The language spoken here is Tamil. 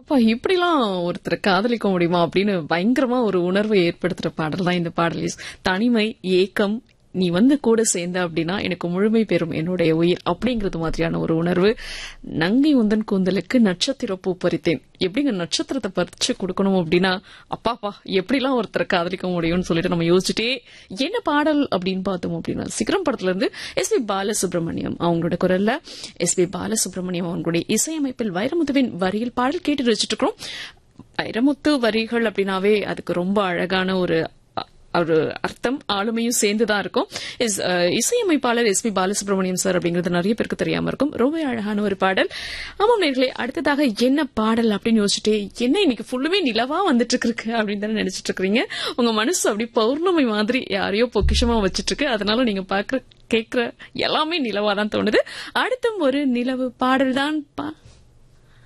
அப்பா இப்படிலாம் ஒருத்தரை காதலிக்க முடியுமா அப்படின்னு பயங்கரமா ஒரு உணர்வை ஏற்படுத்துற பாடல் தான் இந்த பாடல் தனிமை ஏக்கம் நீ வந்து கூட சேர்ந்த அப்படின்னா எனக்கு முழுமை பெறும் என்னுடைய உயிர் அப்படிங்கிறது மாதிரியான ஒரு உணர்வு நங்கை உந்தன் கூந்தலுக்கு நட்சத்திர பூ பறித்தேன் எப்படிங்க நட்சத்திரத்தை பறிச்சு கொடுக்கணும் அப்படின்னா அப்பாப்பா எப்படிலாம் ஒருத்தரை காதலிக்க முடியும்னு சொல்லிட்டு நம்ம யோசிச்சுட்டே என்ன பாடல் அப்படின்னு பார்த்தோம் அப்படின்னா சிகரம் படத்துல இருந்து எஸ் பி பாலசுப்ரமணியம் அவங்களோட குரல்ல எஸ் பி பாலசுப்ரமணியம் அவங்களுடைய இசையமைப்பில் வைரமுத்துவின் வரியில் பாடல் கேட்டு வச்சுட்டு இருக்கிறோம் வைரமுத்து வரிகள் அப்படின்னாவே அதுக்கு ரொம்ப அழகான ஒரு ஒரு அர்த்தம் ஆளுமையும் சேர்ந்துதான் இருக்கும் இஸ் இசையமைப்பாளர் எஸ் பி பாலசுப்ரமணியம் சார் அப்படிங்கிறது நிறைய பேருக்கு தெரியாம இருக்கும் ரொம்ப அழகான ஒரு பாடல் ஆமாம் நேர்களே அடுத்ததாக என்ன பாடல் அப்படின்னு யோசிச்சுட்டு என்ன இன்னைக்கு ஃபுல்லுமே நிலவா வந்துட்டு இருக்கு அப்படின்னு தானே நினைச்சிட்டு இருக்கிறீங்க உங்க மனசு அப்படி பௌர்ணமி மாதிரி யாரையோ பொக்கிஷமா வச்சிட்டு இருக்கு அதனால நீங்க பாக்குற கேட்கிற எல்லாமே நிலவா தான் தோணுது அடுத்தும் ஒரு நிலவு பாடல் தான்